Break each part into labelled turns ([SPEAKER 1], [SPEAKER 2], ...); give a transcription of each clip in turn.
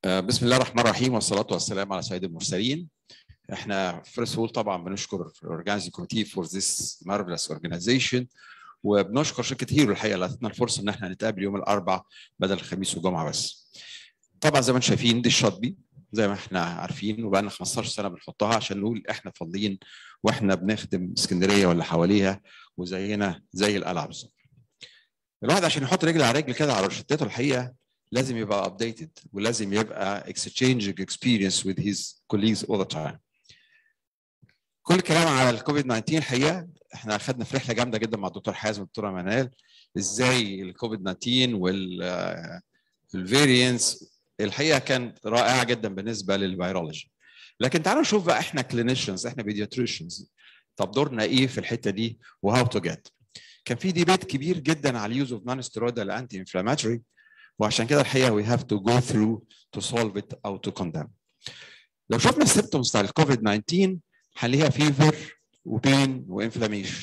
[SPEAKER 1] بسم الله الرحمن الرحيم والصلاة والسلام على سيد المرسلين. احنا first of all طبعا بنشكر organizing committee for this marvelous organization وبنشكر شركة هيرو الحقيقة اللي ادتنا الفرصة ان احنا نتقابل يوم الأربع بدل الخميس والجمعة بس. طبعا زي ما انتم شايفين دي الشاطبي زي ما احنا عارفين وبقى لنا 15 سنة بنحطها عشان نقول احنا فاضيين واحنا بنخدم اسكندرية ولا حواليها وزينا زي القلعة بالظبط. الواحد عشان يحط رجل على رجل كده على روشتته الحقيقة لازم يبقى ابديتد ولازم يبقى exchanging experience with his colleagues all the time. كل الكلام على الكوفيد 19 الحقيقه احنا اخذنا في رحله جامده جدا مع الدكتور حازم والدكتوره منال ازاي الكوفيد 19 وال الفيرينس الحقيقه كانت رائعه جدا بالنسبه للفيرولوجي. لكن تعالوا نشوف بقى احنا كلينيشنز احنا بيدياتريشنز طب دورنا ايه في الحته دي وهاو تو جيت. كان في ديبيت كبير جدا على اليوز اوف نون ستيرويدال انتي انفلاماتوري وعشان كده الحقيقه we have to go through to solve it او to condemn. لو شفنا السيمبتومز بتاع الكوفيد 19 هنلاقيها فيفر وبين وانفلاميشن.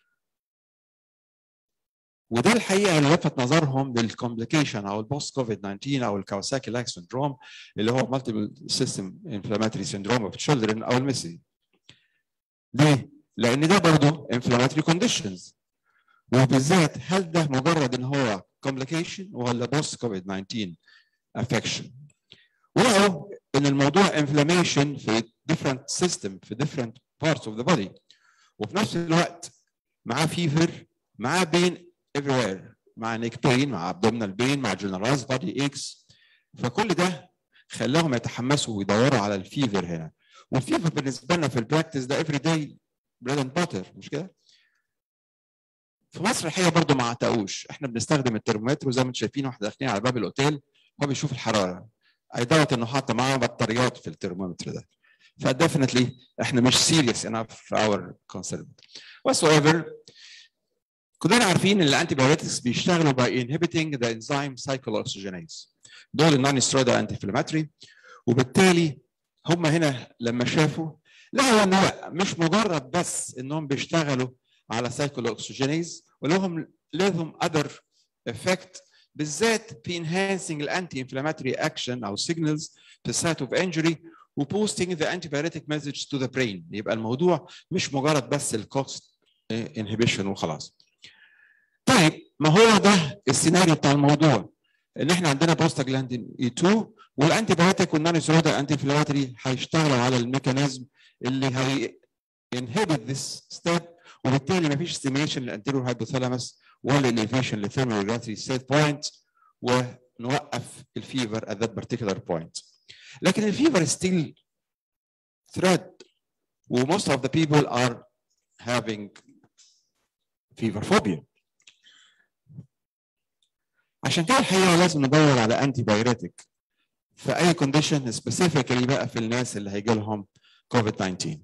[SPEAKER 1] وده الحقيقه اللي لفت نظرهم للكومبليكيشن او البوست كوفيد 19 او الكاوساكي لاك سندروم اللي هو مالتيبل سيستم انفلاماتوري سندروم اوف تشيلدرن او الميسي. ليه؟ لان ده برضه انفلاماتوري كونديشنز وبالذات هل ده مجرد ان هو complication ولا بوست كوفيد 19 افكشن ولقوا ان الموضوع inflammation في different system في different parts of the body وفي نفس الوقت معاه فيفر معاه بين everywhere مع نيك بين مع abdominal بين مع generalized body aches فكل ده خلاهم يتحمسوا ويدوروا على الفيفر هنا والفيفر بالنسبه لنا في البراكتس ده every day bread and butter مش كده؟ في مصر الحقيقه برضه ما عتقوش احنا بنستخدم الترمومتر وزي ما انتم شايفين واحنا داخلين على باب الاوتيل هو بيشوف الحراره اي داوت انه حاطه معاه بطاريات في الترمومتر ده فديفنتلي احنا مش سيريس انف في اور كونسيرن بس ايفر كلنا عارفين ان الانتي بايوتكس بيشتغلوا باي انهبيتنج ذا انزيم سايكل اوكسجينيز دول النون سترويدال انتي انفلاماتوري وبالتالي هم هنا لما شافوا لقوا ان هو مش مجرد بس انهم بيشتغلوا على سايكل اوكسجينيز ولهم لهم اذر افكت بالذات في enhancing الانتي انفلاماتوري اكشن او signals في السايت اوف انجري وبوستنج ذا antibiotic مسج تو ذا برين يبقى الموضوع مش مجرد بس الكوكس انهبيشن وخلاص. طيب ما هو ده السيناريو بتاع الموضوع ان احنا عندنا بروستاجلاندين اي 2 والانتي بايوتيك والنون ستيرويدال انتي انفلاماتوري هيشتغلوا على الميكانيزم اللي هي inhibit this step وبالتالي ما فيش ستيميشن للانتيريور هايبوثالاموس ولا الانفيشن للثيرمال ريجولاتوري سيت بوينت ونوقف الفيفر at that particular point. لكن الفيفر still threat و most of the people are having fever phobia. عشان كده الحقيقه لازم ندور على انتي بايريتك في اي كونديشن سبيسيفيكالي بقى في الناس اللي هيجي لهم كوفيد 19.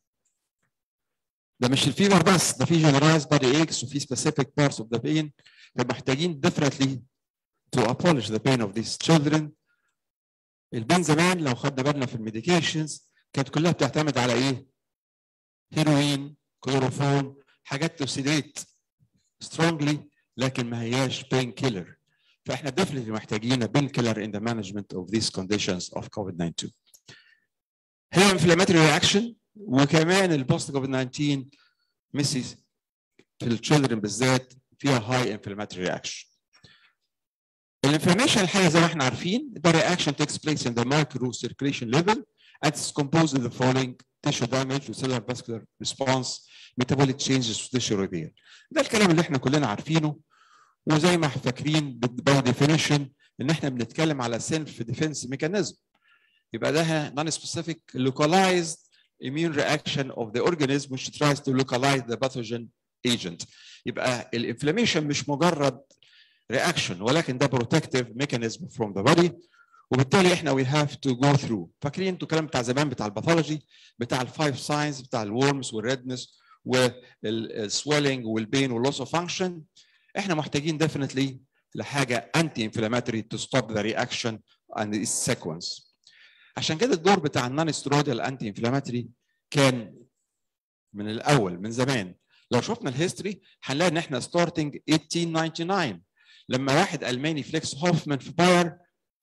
[SPEAKER 1] ده مش الفيفر بس ده في generalized body aches وفي specific parts of the pain فمحتاجين definitely to abolish the pain of these children البين زمان لو خدنا بالنا في الميديكيشنز كانت كلها بتعتمد على ايه؟ هيروين كلوروفون حاجات تسيديت strongly لكن ما هياش بين كيلر فاحنا definitely محتاجين بين كيلر in the management of these conditions of COVID-19 هي inflammatory reaction وكمان البوست كوفيد 19 ميسيز في التشيلدرن بالذات فيها هاي انفلاماتوري رياكشن. الانفلاميشن الحقيقه زي ما احنا عارفين the reaction takes place in the micro circulation level and is composed of the following tissue damage cellular vascular response metabolic changes to tissue repair. ده الكلام اللي احنا كلنا عارفينه وزي ما فاكرين by definition ان احنا بنتكلم على self defense mechanism. يبقى ده non specific localized immune reaction of the organism which tries to localize the pathogen agent يبقى الانفلاميشن مش مجرد reaction ولكن ده protective mechanism from the body وبالتالي احنا we have to go through فاكرين انتوا الكلام بتاع زمان بتاع الباثولوجي بتاع الفايف ساينز بتاع الورمز والريدنس والسويلنج والبين واللوس اوف فانكشن احنا محتاجين definitely لحاجه انتي انفلاماتوري to stop the reaction and its sequence عشان كده الدور بتاع النون ستيرويدال انتي انفلاماتوري كان من الاول من زمان لو شفنا الهيستوري هنلاقي ان احنا ستارتنج 1899 لما واحد الماني فليكس هوفمان في باير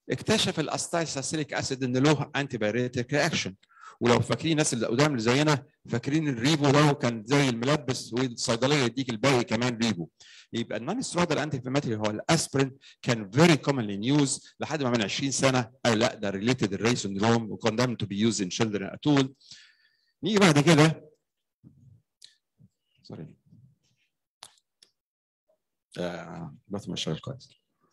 [SPEAKER 1] اكتشف الاستايساسيليك اسيد ان له انتي بايريتيك رياكشن ولو فاكرين الناس اللي قدام اللي زينا فاكرين الريبو ده كان زي الملبس والصيدليه يديك الباقي كمان ريبو يبقى النون سترودال انتي انفلاماتوري هو الاسبرين كان فيري كومنلي يوز لحد ما من 20 سنه قال لا ده ريليتد الري سندروم وكوندم تو بي يوز ان children at all نيجي بعد كده سوري آه بس مش شغال كويس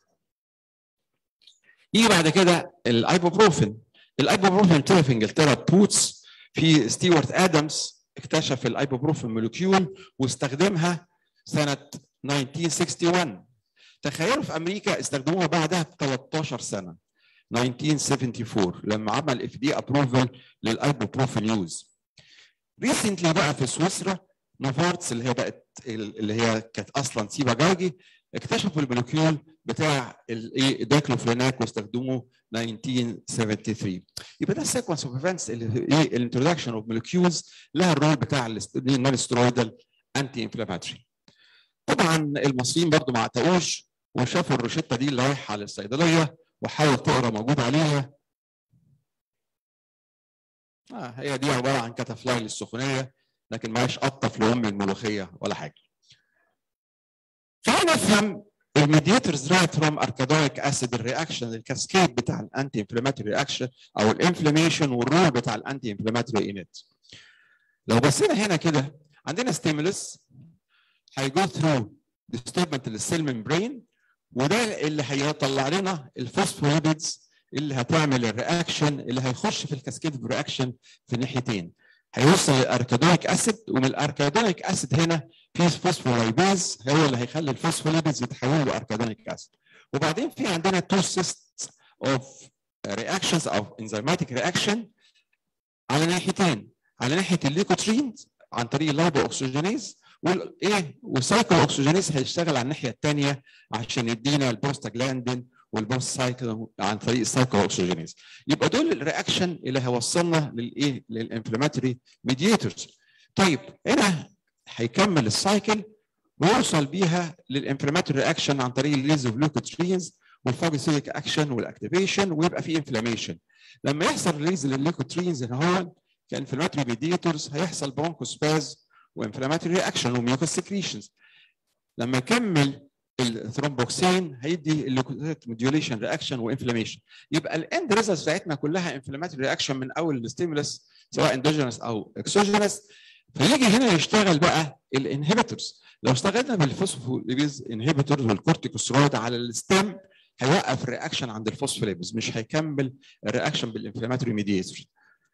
[SPEAKER 1] يجي بعد كده الايبوبروفين الايبوبروفين طلع في انجلترا بوتس في ستيوارت ادمز اكتشف الايبوبروفين مولكيول واستخدمها سنه 1961 تخيلوا في امريكا استخدموها بعدها ب 13 سنه 1974 لما عمل اف دي ابروفل للايبوبروفين يوز ريسنتلي بقى في سويسرا نوفارتس اللي هي بقت اللي هي كانت اصلا سيبا جاجي اكتشفوا المولكيول بتاع الايه دايكلوفيناك واستخدموه 1973 يبقى ده السيكونس اوف ايفنتس اللي ايه الانترودكشن اوف مولكيولز لها الرول بتاع النون سترويدال انتي انفلاماتوري طبعا المصريين برضو ما عتقوش وشافوا الروشته دي اللي رايحه للصيدليه وحاول تقرا موجود عليها آه هي دي عباره عن كتفلاي للسخونيه لكن ما هيش قطف لام الملوخيه ولا حاجه تعال نفهم الميديتورز رايت فروم اركادويك اسيد الرياكشن الكاسكيد بتاع الانتي انفلاماتوري رياكشن او الانفلاميشن والرول بتاع الانتي انفلاماتوري انت لو بصينا هنا كده عندنا ستيمولس هيجو ثرو ديستربمنت للسيل ممبرين وده اللي هيطلع لنا الفوسفوليبيدز اللي هتعمل الرياكشن اللي هيخش في الكاسكيد رياكشن في الناحيتين هيوصل للاركادونيك اسيد ومن الاركادونيك اسيد هنا في فوسفولايباز هو اللي هيخلي الفوسفوليبيدز يتحولوا لاركادونيك اسيد وبعدين في عندنا تو سيستس اوف رياكشنز او انزيماتيك رياكشن على ناحيتين على ناحيه الليكوترين عن طريق اللايبو اوكسجينيز والايه والسايكل اوكسجينيز هيشتغل على الناحيه الثانيه عشان يدينا البروستاجلاندين والبوست سايكل عن طريق السايكل اوكسجينيز يبقى دول الرياكشن اللي هيوصلنا للايه للانفلاماتوري ميديتورز طيب هنا هيكمل السايكل ويوصل بيها للانفلاماتوري رياكشن عن طريق الليز اوف ليوكوترينز والفاجوسيليك اكشن والاكتيفيشن ويبقى في انفلاميشن لما يحصل ريليز للليوكوترينز هنا هو كانفلاماتوري ميديتورز هيحصل برونكوسباز وانفلاماتوري رياكشن وميوكس سكريشنز لما يكمل الثرومبوكسين هيدي الليكوسيت موديوليشن رياكشن وانفلاميشن يبقى الاند ريزلتس بتاعتنا كلها انفلاماتوري رياكشن من اول الستيمولس سواء اندوجينس او اكسوجينس فيجي هنا يشتغل بقى الانهبيتورز لو اشتغلنا بالفوسفوليبيز انهبيتورز والكورتيكوسترويد على الستيم هيوقف الرياكشن عند الفوسفوليبيز مش هيكمل الرياكشن بالانفلاماتوري ميديتورز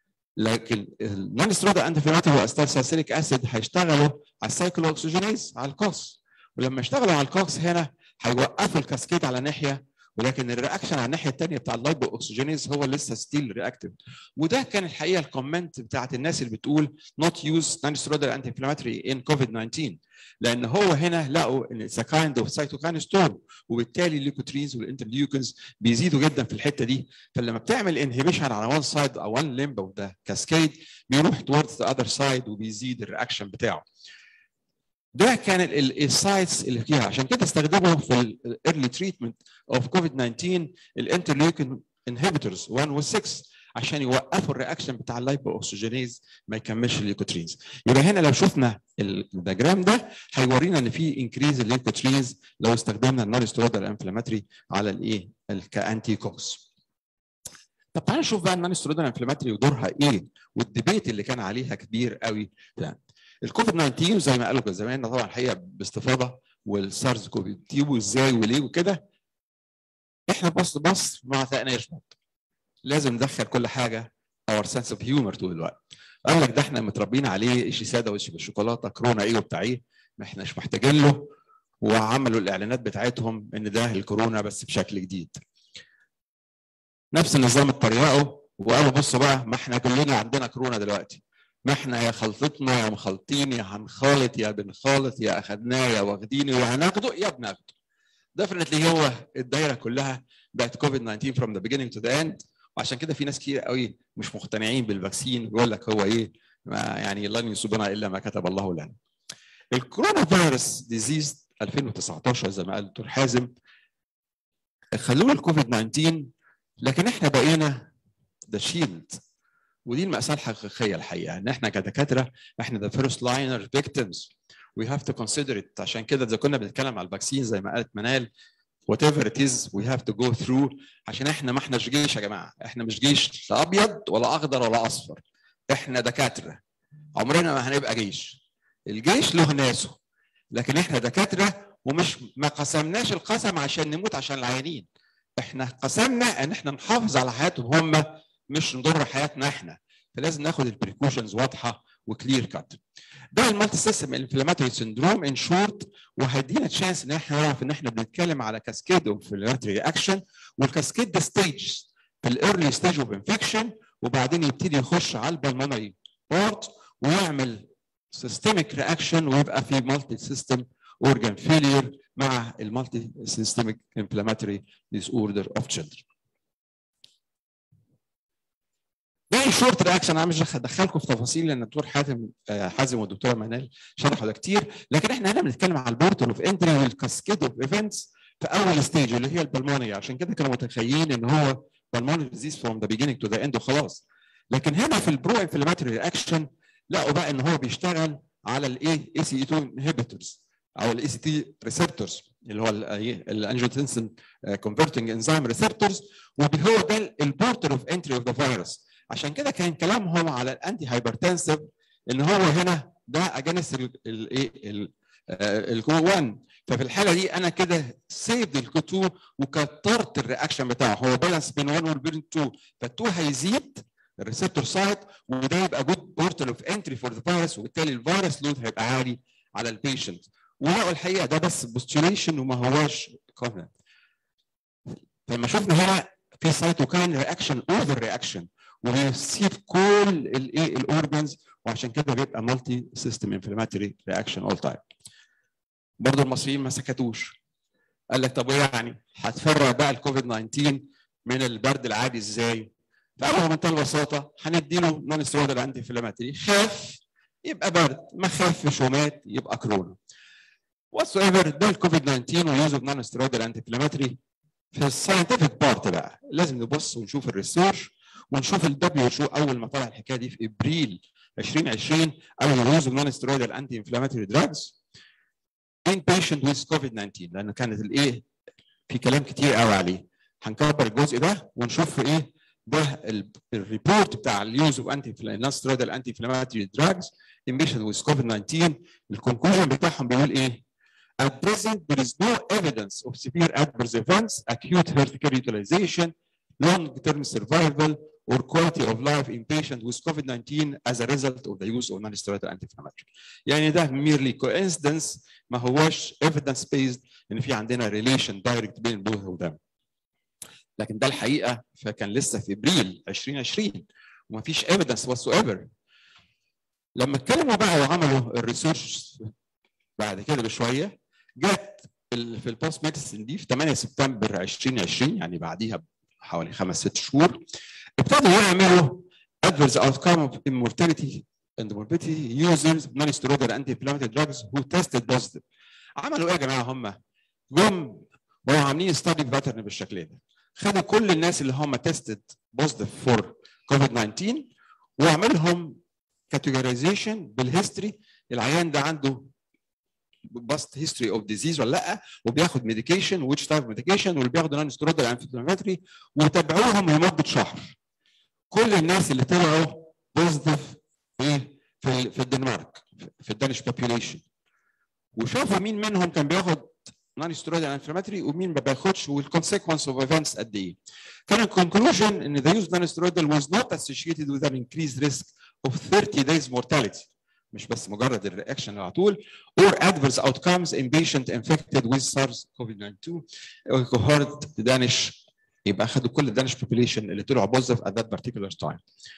[SPEAKER 1] لكن النون سترويد انتي انفلاماتوري واستالساسيليك اسيد هيشتغلوا على السايكلو اوكسجينيز على الكوكس ولما اشتغلوا على الكوكس هنا هيوقفوا الكاسكيد على ناحيه ولكن الرياكشن على الناحيه الثانيه بتاع اللايبو اوكسجينيز هو لسه ستيل رياكتيف وده كان الحقيقه الكومنت بتاعت الناس اللي بتقول نوت يوز نون سترويد انتي انفلاماتوري ان كوفيد 19 لان هو هنا لقوا ان اتس كايند اوف سايتوكاين ستورم وبالتالي الليكوترينز والانترليوكنز بيزيدوا جدا في الحته دي فلما بتعمل انهبيشن على وان سايد او وان ليمب اوف ذا كاسكيد بيروح توردز ذا اذر سايد وبيزيد الرياكشن بتاعه ده كان السايتس اللي فيها عشان كده استخدموا في الايرلي تريتمنت اوف كوفيد 19 الانترليوكين انهبيتورز 1 و 6 عشان يوقفوا الرياكشن بتاع اللايبو اوكسجينيز ما يكملش الليكوترينز يبقى هنا لو شفنا الدياجرام ده هيورينا ان في انكريز الليكوترينز لو استخدمنا النون سترويدال انفلاماتري على الايه كانتي كوكس طب تعالى نشوف بقى النون سترويدال انفلاماتري ودورها ايه والديبيت اللي كان عليها كبير قوي ده الكوفيد 19 زي ما قالوا زمان طبعا الحقيقه باستفاضه والسارس كوفيد وازاي وليه وكده احنا بص مصر ما عتقناش برضه لازم ندخل كل حاجه اور سنس اوف هيومر طول الوقت قال لك ده احنا متربيين عليه شيء ساده وشيء بالشوكولاته كورونا ايه وبتاع ايه ما احناش محتاجين له وعملوا الاعلانات بتاعتهم ان ده الكورونا بس بشكل جديد نفس النظام اتريقوا وقالوا بصوا بقى ما احنا كلنا عندنا كورونا دلوقتي ما احنا يا خلطتنا يا مخلطين يا هنخالط يا بنخالط يا اخدناه يا واخدينه يا هناخده يا بناخده ديفنتلي هو الدايره كلها بقت كوفيد 19 from the beginning to the end وعشان كده في ناس كتير قوي مش مقتنعين بالفاكسين بيقول لك هو ايه ما يعني لن يصيبنا الا ما كتب الله لنا. الكورونا فيروس ديزيز 2019 زي ما قال الدكتور حازم خلونا الكوفيد 19 لكن احنا بقينا ذا شيلد ودي المأساة الحقيقية الحقيقة ان احنا كدكاترة احنا ذا فيرست لاينر فيكتيمز وي هاف تو كونسيدر ات عشان كده اذا كنا بنتكلم على الفاكسين زي ما قالت منال whatever it is we have to go through عشان احنا ما احناش جيش يا جماعه احنا مش جيش لا ابيض ولا اخضر ولا اصفر احنا دكاتره عمرنا ما هنبقى جيش الجيش له ناسه لكن احنا دكاتره ومش ما قسمناش القسم عشان نموت عشان العيانين احنا قسمنا ان احنا نحافظ على حياتهم هم مش نضر حياتنا احنا فلازم ناخد البريكوشنز واضحه وكلير كات ده المالتي سيستم انفلاماتوري سندروم ان شورت وهيدينا تشانس ان احنا نعرف ان احنا بنتكلم على كاسكيد اوف انفلاماتوري رياكشن والكاسكيد ده ستيج في الايرلي ستيج اوف انفكشن وبعدين يبتدي يخش على البلمونري بارت ويعمل سيستميك رياكشن ويبقى في مالتي سيستم اورجان فيلير مع المالتي سيستميك انفلاماتوري ديس اوردر اوف تشيلدرن ده شورت رياكشن انا مش هدخلكم في تفاصيل لان الدكتور حاتم حازم والدكتوره منال شرحوا ده كتير لكن احنا هنا بنتكلم على البورتال اوف انتري والكاسكيد اوف ايفنتس في اول ستيج اللي هي البلمونيا عشان كده كانوا متخيلين ان هو بالمونري ديزيز فروم ذا بيجيننج تو ذا اند وخلاص لكن هنا في البرو انفلاماتوري رياكشن لقوا بقى ان هو بيشتغل على الايه اي سي 2 انهبيتورز او الاي سي تي ريسبتورز اللي هو الانجيوتنسن كونفرتنج انزيم ريسبتورز وهو ده البورتر اوف انتري اوف ذا فيروس عشان كده كان كلامهم على الانتي هايبرتنسيف ان هو هنا ده اجانس الايه الكو 1 ففي الحاله دي انا كده سيفد الكو 2 وكترت الرياكشن بتاعه هو بالانس بين 1 وبين 2 فال2 هيزيد الريسبتور سايت وده يبقى جود بورتال اوف انتري فور ذا فيروس وبالتالي الفيروس لود هيبقى عالي على البيشنت ولقوا الحقيقه ده بس بوستيوليشن وما هواش كومنت فلما شفنا هنا في سايتوكاين رياكشن اوفر رياكشن وبيسيب كل الايه الاورجنز وعشان كده بيبقى مالتي سيستم انفلاماتوري رياكشن اول تايم برضه المصريين ما سكتوش قال لك طب وايه يعني هتفرق بقى الكوفيد 19 من البرد العادي ازاي؟ فقالوا بمنتهى البساطه هنديله نون ستيرويدال انتي انفلاماتوري خاف يبقى برد ما خافش ومات يبقى كورونا واتس ايفر ده الكوفيد 19 ويوز اوف نون ستيرويدال انتي انفلاماتوري في الساينتفك بارت بقى لازم نبص ونشوف الريسيرش ونشوف الدبليو اتش اول ما طلع الحكايه دي في ابريل 2020 اول يوز اوف نون ستيرويدال انتي انفلاماتوري دراجز in patient with COVID-19 لان كانت الايه في كلام كتير قوي عليه هنكبر الجزء ده ونشوف في ايه ده الريبورت بتاع اليوز اوف انتي نون ستيرويدال انتي انفلاماتوري دراجز in patient with COVID-19 الكونكلوجن بتاعهم بيقول ايه At present, there is no evidence of severe adverse events, acute healthcare utilization, long-term survival, or quality of life in patients with COVID-19 as a result of the use of non-steroidal anti-inflammatory. يعني ده merely coincidence ما هوش evidence based ان في عندنا relation direct بين both of them. لكن ده الحقيقه فكان لسه في ابريل 2020 وما فيش evidence whatsoever. لما اتكلموا بقى وعملوا الريسيرش بعد كده بشويه جت في البوست ميديسن دي في 8 سبتمبر 2020 يعني بعديها حوالي خمس ست شهور ابتدوا يعملوا adverse outcome of immortality and morbidity users non-steroidal anti-inflammatory drugs who tested positive. عملوا ايه يا جماعه هم؟ جم بقوا عاملين ستادي باترن بالشكل ده. خدوا كل الناس اللي هم تيستد بوزيتيف فور كوفيد 19 وعملهم كاتيجورايزيشن بالهيستوري العيان ده عنده باست هيستوري اوف ديزيز ولا لا وبياخد ميديكيشن ويتش تايب ميديكيشن واللي بياخدوا نون ستيرويدال انفلاماتري وتابعوهم لمده شهر كل الناس اللي طلعوا بوزيتيف في في في الدنمارك في الدانش بوبيوليشن وشافوا مين منهم كان بياخد نون ستيرويدال انفلاماتري ومين ما بياخدش والكونسيكونس اوف ايفنتس قد ايه كان الكونكلوجن ان the use of non-steroidal was not associated with an increased risk of 30 days mortality مش بس مجرد الرياكشن على طول or adverse outcomes in patient infected with SARS CoV-2 cohort Danish يبقى اخذوا كل الدانش population اللي طلعوا بوزيتيف at that particular time.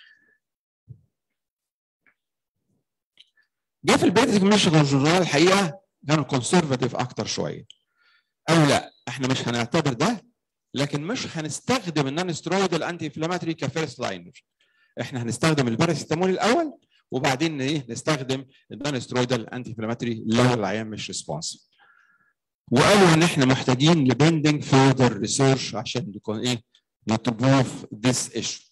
[SPEAKER 1] جه في البيتك ميشيغان جورنال الحقيقه كانوا كونسرفاتيف اكتر شويه. او لا احنا مش هنعتبر ده لكن مش هنستخدم النون سترويدال انتي انفلاماتوري كفيرست لاينر. احنا هنستخدم الباراسيتامول الاول وبعدين ايه نستخدم النون سترويدال انتي انفلاماتوري لو العيان مش ريسبونسيف. وقالوا ان احنا محتاجين لبندنج فurther ريسيرش عشان يكون ايه not to prove this issue.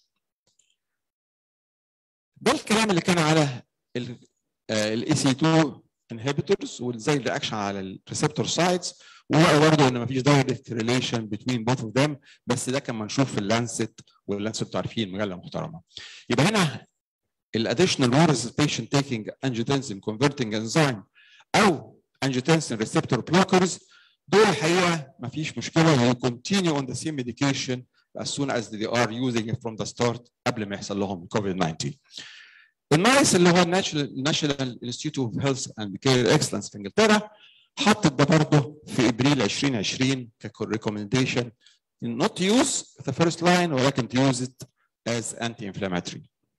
[SPEAKER 1] ده الكلام اللي كان على الاي سي 2 inhibitors وازاي الرياكشن على الريسبتور سايتس وهو برضه ان مفيش دايركت ريليشن بين بوث اوف ذم بس ده كان منشور في اللانست واللانست انتوا عارفين مجله محترمه. يبقى هنا الاديشنال رولز patient taking angiotensin converting enzyme او angiotensin receptor blockers دول الحقيقه مفيش مشكله they continue on the same medication as soon as they are using it from the start قبل ما يحصل لهم كوفيد 19. النايس اللي هو الناشونال انستيتيوت اوف هيلث اند كير اكسلنس في انجلترا حطت ده برضه في ابريل 2020 كريكومنديشن not to use the first line ولكن to use it as anti-inflammatory.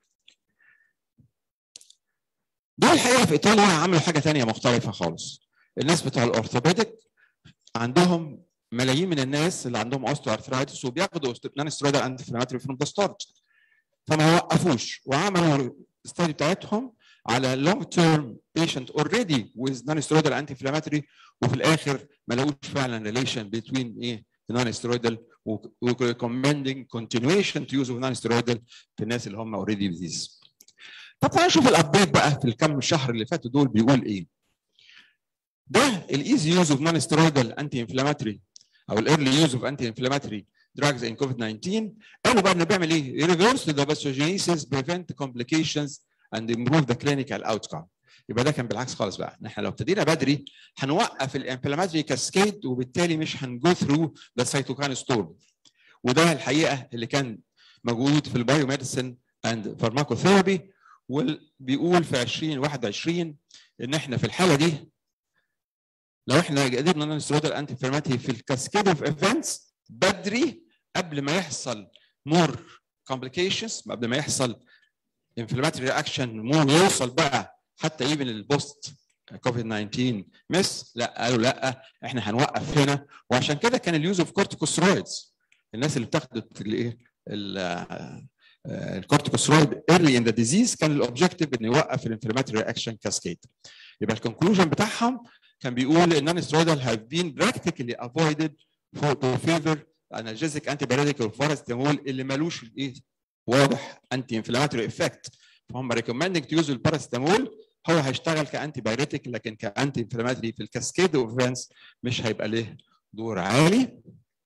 [SPEAKER 1] دول الحقيقه في ايطاليا عملوا حاجه ثانيه مختلفه خالص. الناس بتوع الاورثوبيدك عندهم ملايين من الناس اللي عندهم اوستو ارثرايتس وبياخدوا نون سترويدال انتي انفلاماتوري فروم ذا ستارت. فما وقفوش وعملوا الستادي بتاعتهم على لونج تيرم بيشنت اوريدي ويز نون سترويدال انتي انفلاماتوري وفي الاخر ما لقوش فعلا ريليشن بين ايه نون سترويدال وريكومندنج كونتينيويشن تو يوز اوف نون سترويدال في الناس اللي هم اوريدي ديزيز. طب تعالى نشوف الابديت بقى في الكام شهر اللي فاتوا دول بيقول ايه. ده الايزي يوز اوف نون سترويدال انتي انفلاماتوري او الايرلي يوز اوف انتي انفلاماتوري drugs in COVID-19 قالوا بقى انه بيعمل ايه؟ reverse the pathogenesis prevent complications and improve the clinical outcome. يبقى ده كان بالعكس خالص بقى ان احنا لو ابتدينا بدري هنوقف الانفلاماتوري كاسكيد وبالتالي مش هنجو ثرو ذا سيتوكاين ستورم. وده الحقيقه اللي كان موجود في البايو ميديسن اند فارماكوثيرابي وبيقول في 2021 ان احنا في الحاله دي لو احنا قدرنا نسترد الانتي انفلاماتوري في الكاسكيد اوف ايفنتس بدري قبل ما يحصل مور كومبليكيشنز قبل ما يحصل انفلاماتوري رياكشن مور يوصل بقى حتى ايفن البوست كوفيد 19 مس لا قالوا لا احنا هنوقف هنا وعشان كده كان اليوز اوف كورتيكوسترويدز الناس اللي بتاخد الايه الكورتيكوسترويد ايرلي ان ذا ديزيز كان الاوبجيكتيف انه يوقف الانفلاماتوري رياكشن كاسكيد يبقى الكونكلوجن بتاعهم كان بيقول ان النون هاف بين براكتيكالي افويدد فور تو فيفر انالجيزيك انتي بايوتيك والفارستامول اللي ملوش ايه واضح انتي انفلاماتوري افكت فهم ريكومندنج تو يوز الباراستامول هو هيشتغل كانتي بايوتيك لكن كانتي انفلاماتوري في الكاسكيد اوف ايفنتس مش هيبقى له دور عالي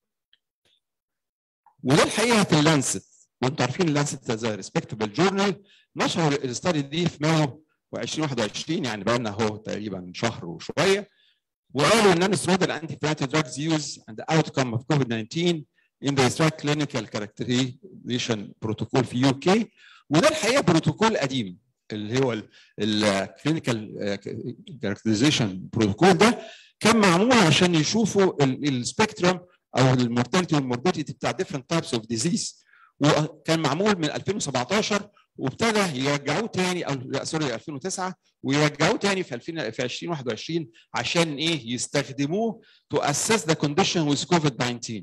[SPEAKER 1] وده الحقيقه في اللانست وانتم عارفين اللانست ذا ريسبكتبل جورنال نشر الاستادي دي في مايو و2021 يعني بقى لنا اهو تقريبا شهر وشويه وقالوا ان non-steroidal anti-inflammatory drugs use and the outcome of COVID-19 in the abstract clinical characterization protocol في يو كي وده الحقيقه بروتوكول قديم اللي هو الكلينيكال كاركترايزيشن بروتوكول ده كان معمول عشان يشوفوا السبيكترم او المورتاليتي والموربيديتي بتاع different types of disease وكان معمول من 2017 وابتدى يرجعوه تاني او لا سوري 2009 ويرجعوه تاني في 2000 في 2021 عشان ايه يستخدموه to assess the condition with COVID-19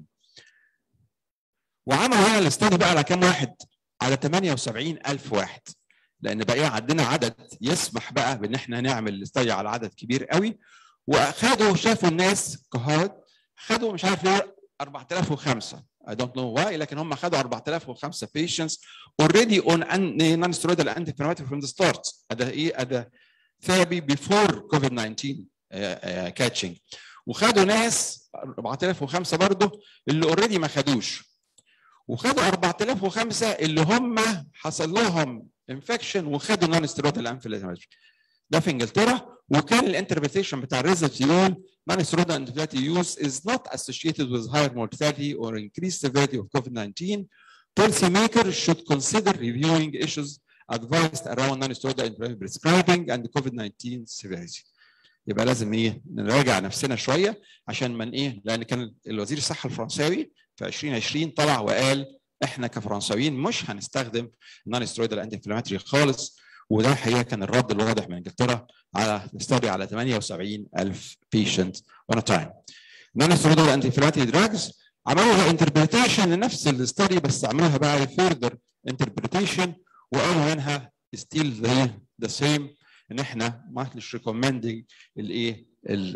[SPEAKER 1] وعملوا هنا الاستادي بقى على كام واحد؟ على 78000 واحد لان بقى عندنا عدد يسمح بقى بان احنا نعمل الاستادي على عدد كبير قوي واخدوا شافوا الناس كهارد خدوا مش عارف ليه 4005 I don't know why لكن هم خدوا 4005 patients already on non-steroidal anti-inflammatory from the start هذا ايه هذا therapy before COVID-19 uh, uh, catching وخدوا ناس 4005 برضه اللي اوريدي ما خدوش وخدوا 4005 اللي هم حصل لهم انفكشن وخدوا نون ستيرويدال انفلاماتوري ده في انجلترا وكان الانتربريتيشن بتاع الريزلت يقول non steroidal antibiotic use is not associated with higher mortality or increased severity of COVID-19. Policymakers should consider reviewing issues advised around non-steroidal antibiotic prescribing and COVID-19 severity. يبقى لازم ايه نراجع نفسنا شويه عشان من ايه لان كان الوزير الصحه الفرنساوي في 2020 طلع وقال احنا كفرنساويين مش هنستخدم النون سترويدال انتي انفلاماتوري خالص وده الحقيقه كان الرد الواضح من انجلترا على استدي على 78000 بيشنت اون تايم. نون سترويدال انتي انفلاماتوري دراجز عملوها انتربريتيشن لنفس الاستدي بس عملوها بقى فيردر انتربريتيشن وقالوا منها ستيل ذا سيم ان احنا ما مش ريكومندنج الايه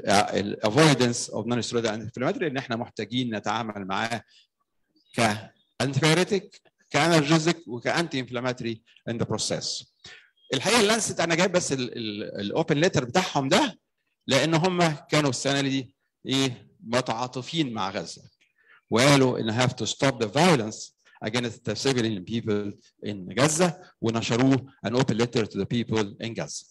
[SPEAKER 1] الافويدنس اوف نون سترويدال انتي انفلاماتوري ان احنا محتاجين نتعامل معاه ك انتيبيوريتك كانرجيزك وكانتي انفلاماتري ان ذا بروسيس الحقيقه اللانست انا جايب بس الاوبن ليتر بتاعهم ده لان هم كانوا السنه دي ايه متعاطفين مع غزه وقالوا ان have to stop the violence against the civilian people in غزه ونشروه an open letter to the people in غزه.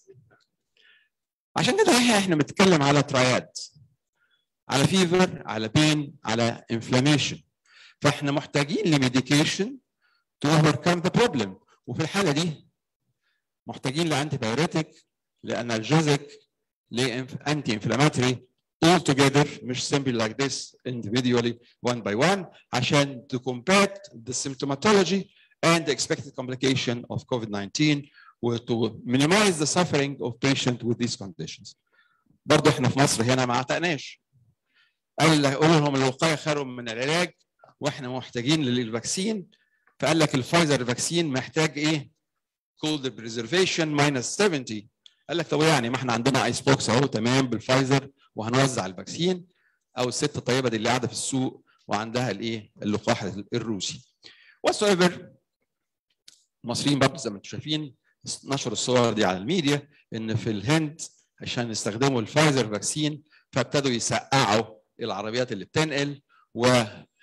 [SPEAKER 1] عشان كده احنا بنتكلم على تراياد على فيفر على بين على انفلاميشن فاحنا محتاجين لميديكيشن to overcome the problem وفي الحاله دي محتاجين لانتي بايوريتك لانالجيزك لانتي انفلاماتري all together مش simply like this individually one by one عشان to combat the symptomatology and the expected complication of COVID-19 to minimize the suffering of patients with these conditions. برضه احنا في مصر هنا ما عتقناش. قال قول لهم الوقايه خير من العلاج واحنا محتاجين للفاكسين فقال لك الفايزر فاكسين محتاج ايه؟ cold preservation minus 70 قال لك طب يعني ما احنا عندنا ايس بوكس اهو تمام بالفايزر وهنوزع الفاكسين او الست الطيبه دي اللي قاعده في السوق وعندها الايه اللقاح الروسي whatsoever المصريين برضه زي ما انتم شايفين نشروا الصور دي على الميديا ان في الهند عشان يستخدموا الفايزر فاكسين فابتدوا يسقعوا العربيات اللي بتنقل و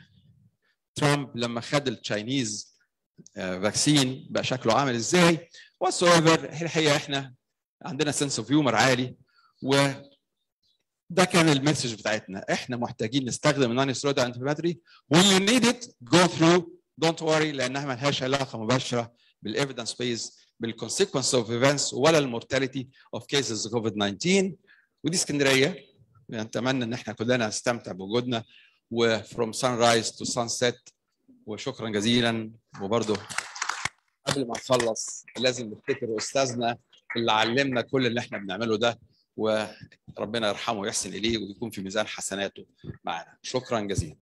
[SPEAKER 1] ترامب لما خد التشاينيز فاكسين بقى شكله عامل ازاي whatsoever الحقيقه احنا عندنا سنس اوف هيومر عالي و ده كان المسج بتاعتنا احنا محتاجين نستخدم النون ستيرويد انتي when you need it go through don't worry لانها ملهاش علاقه مباشره بالايفيدنس بيز بالكونسيكونس اوف ايفنتس ولا المورتاليتي اوف كيسز كوفيد 19 ودي اسكندريه نتمنى ان احنا كلنا نستمتع بوجودنا وفروم سان رايز تو سان سيت وشكرا جزيلا وبرضه قبل ما نخلص لازم نفتكر استاذنا اللي علمنا كل اللي احنا بنعمله ده وربنا يرحمه ويحسن اليه ويكون في ميزان حسناته معنا شكرا جزيلا